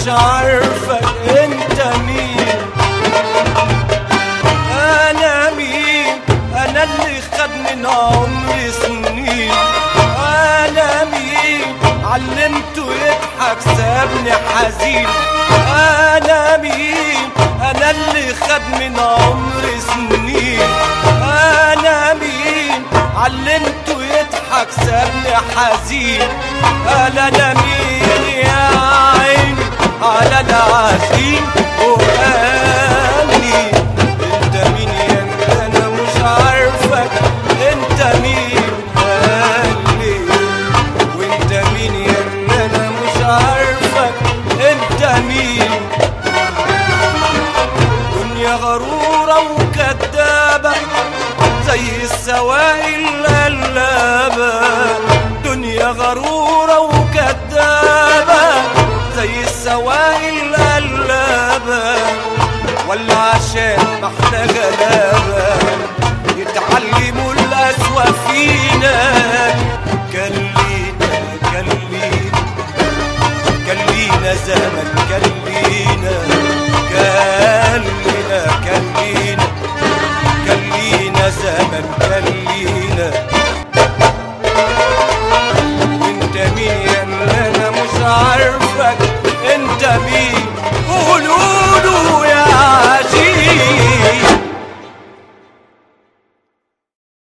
عارفك انت مين انا مين انا اللي خد من عمري سنين انا مين علمته يضحك سابني حزين انا مين انا اللي خد من عمري سنين انا مين علمته يضحك سابني حزين قال انا مين يا عيني على العزيم وقال لي انت مين يا ابني انا مش عارفك انت مين قال لي وانت مين يا ابني انا مش عارفك انت مين دنيا غرورة وكدابة زي السوائل القلابة دنيا غرورة وكدابة زي السوائل القلابة ولا عشان ما احنا غلابة يتعلموا الأسوأ فينا كلينا كلينا كلينا زمن كلينا كلينا كلينا كلينا زمن كلينا وانت مين يا اللي انا مش عارفك انت مين